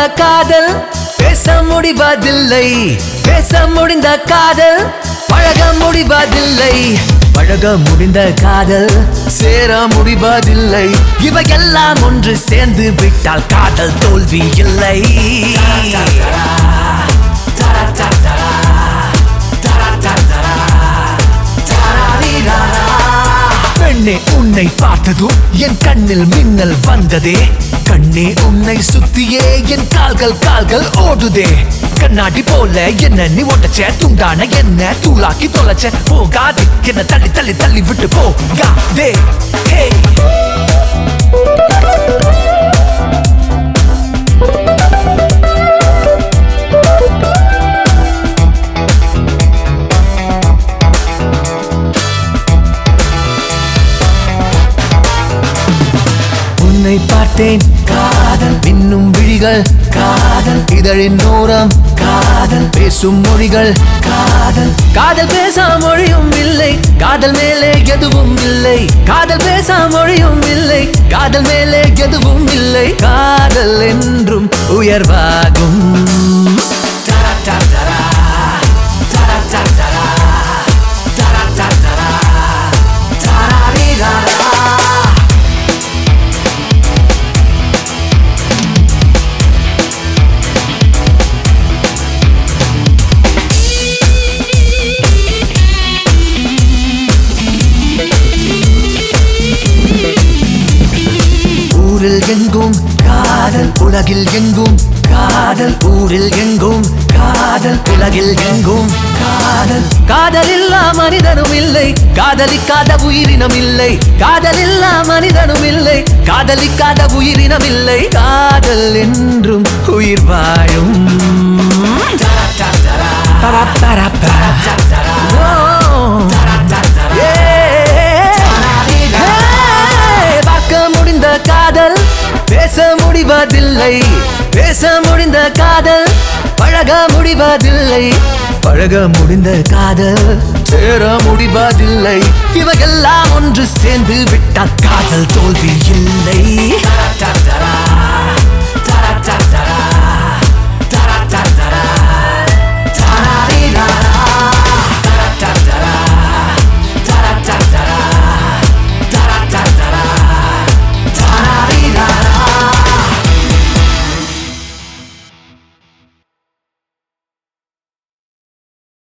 காதல் பேச முடிவதில்லை பேச முடிந்த காதல் பழக முடிவதில்லை பழக முடிந்த காதல் சேர முடிவதில்லை இவையெல்லாம் ஒன்று சேர்ந்து விட்டால் காதல் தோல்வி இல்லை பெண்ணே உன்னை பார்த்ததும் என் கண்ணில் மின்னல் வந்ததே கண்ணே உன்னை சுத்தியே என் கால்கள் கால்கள் ஓடுதே கண்ணாடி போல என்ன நீ ஒட்டச்ச துண்டான என்ன தூளாக்கி தொலைச்ச போகாதே என்ன தள்ளி தள்ளி தள்ளி விட்டு போகாதே ஹே உன்னை பார்த்தேன் காதல் இன்னும் விழிகள் காதல் இதழின் ஓரம் காதல் பேசும் மொழிகள் காதல் காதல் பேசா மொழியும் இல்லை காதல் மேலே எதுவும் இல்லை காதல் பேசா மொழியும் இல்லை காதல் மேலே எதுவும் இல்லை காதல் என்றும் உயர்வாகும் தரா, தரா, தரா. தரா, தரா, தரா. தரா, தரா, தரா. தராரிரரா. ஊரில் எங்கும் காதல் உலகில் எங்கும் காதல் ஊரில் எங்கும் காதல் உலகில் எங்கும் காதல் காதலில்லா மனிதனும் இல்லை காதலிக்காத உயிரினம் இல்லை காதலில்லா மனிதனும் இல்லை காதலிக்காத உயிரினம் இல்லை காதல் என்றும் உயிர் வாழும் பரா, பரா, பரா. ஓ. Yeah. Hey, பார்க்க முடிந்த காதல் பேச முடிவதில்லை பேச முடிந்த காதல் பழக முடிவதில்லை பழக முடிந்த காதல் சேர முடிவதில்லை இவையெல்லாம் ஒன்று சேர்ந்து விட்டால் காதல் தோல்வி இல்லை